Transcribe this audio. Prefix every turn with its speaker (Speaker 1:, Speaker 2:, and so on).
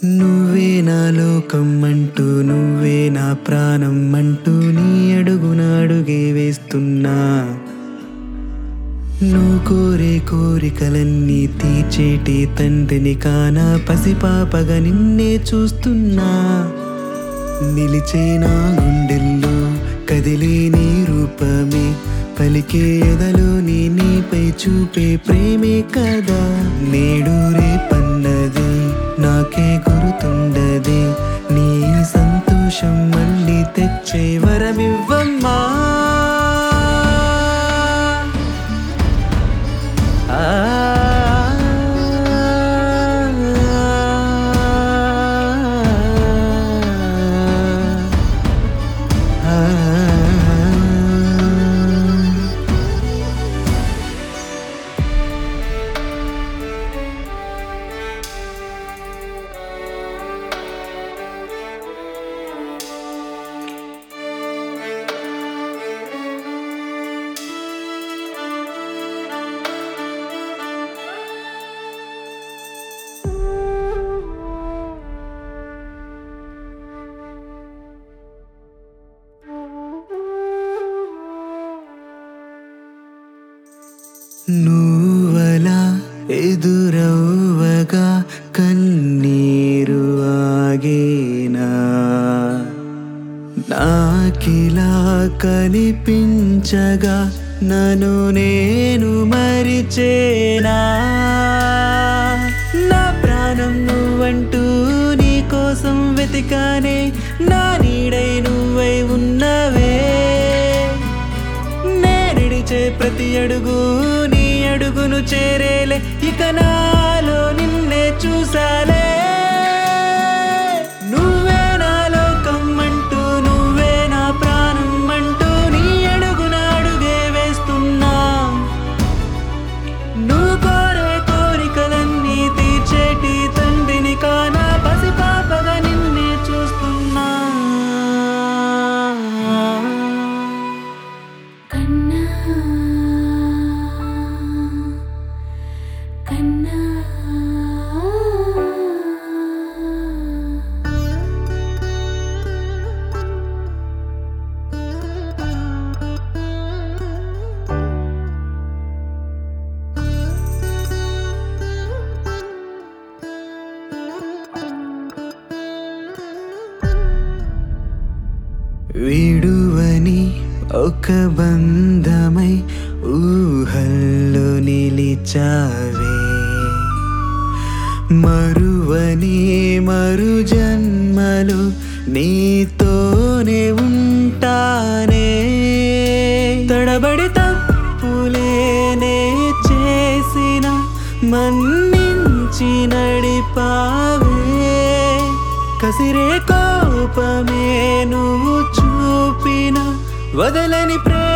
Speaker 1: నువ్వే నా లోకం అంటూ నువ్వే నా ప్రాణం అంటూ నీ అడుగున అడుగే వేస్తున్నా నువ్వు కోరే కోరికలన్నీ తీర్చేటి తండ్రిని కానా పసిపాపగా నిన్నే చూస్తున్నా నిలిచే నా గుండెల్లో కదిలే నీ రూపమే పలికే ఎదలో నీ నీపై చూపే ప్రేమే కదా నేడు రేపన్నది నాకే గుర్తుండదే నీ సంతోషం మళ్ళీ తెచ్చే వరమివ్వమ్మా నువ్వలా ఎదురవ్వగా కన్నీరు ఆగేనా నాకిలా కనిపించగా నన్ను నేను మరిచేనా నా ప్రాణం నువ్వంటూ నీ కోసం వెతికానే నా నీడై నువ్వై ఉన్నవే నేనిడిచే ప్రతి అడుగు నీ అడుగును చేరేలే ఇక నాలో నిన్నే చూసాలే నువ్వే నా లోకం అంటూ నువ్వే నా ప్రాణం అంటూ నీ అడుగున అడుగే వేస్తున్నా నువ్వు కోరే కోరికలన్నీ తీర్చేటి తండ్రిని కానా పసిపాపగా నిన్నే చూస్తున్నా
Speaker 2: కన్నా కన్నా
Speaker 1: విడువని ఒక బంధమై ఊహల్లో నిలిచావే మరువని మరు జన్మలు నీతోనే ఉంటానే తడబడి తప్పులేనే చేసిన మన్నించి నడిపావే కసిరే కోపమే నువ్వు చూపిన వదలని ప్రేమ